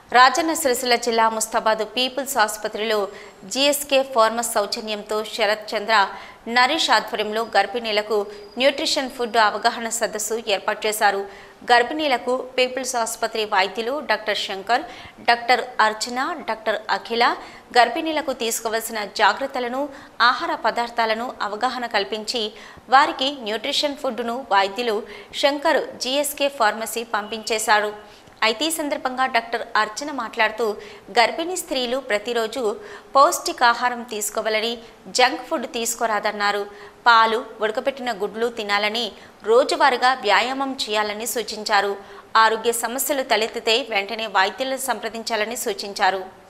రాజన్న సిరిసిల్ల జిల్లా ముస్తాబాద్ పీపుల్స్ ఆసుపత్రిలో జీఎస్కే ఫార్మస్ సౌజన్యంతో శరత్ చంద్ర నరీష్ ఆధ్వర్యంలో గర్భిణీలకు న్యూట్రిషన్ ఫుడ్ అవగాహన సదస్సు ఏర్పాటు చేశారు గర్భిణీలకు పీపుల్స్ ఆసుపత్రి వైద్యులు doctor Shankar doctor Archana doctor Akhila గర్భిణీలకు తీసుకోవలసిన జాగ్రత్తలను ఆహార పదార్థాలను అవగాహన కల్పించి వారికి న్యూట్రిషన్ ఫుడ్ను వైద్యులు శంకర్ జీఎస్కే ఫార్మసీ పంపించేశారు అయితే ఈ సందర్భంగా డాక్టర్ అర్చన మాట్లాడుతూ గర్భిణీ స్త్రీలు ప్రతిరోజు పౌష్టికాహారం తీసుకోవాలని జంక్ ఫుడ్ తీసుకోరాదన్నారు పాలు ఉడకపెట్టిన గుడ్లు తినాలని రోజువారీగా వ్యాయామం చేయాలని సూచించారు ఆరోగ్య సమస్యలు తలెత్తితే వెంటనే వైద్యులను సంప్రదించాలని సూచించారు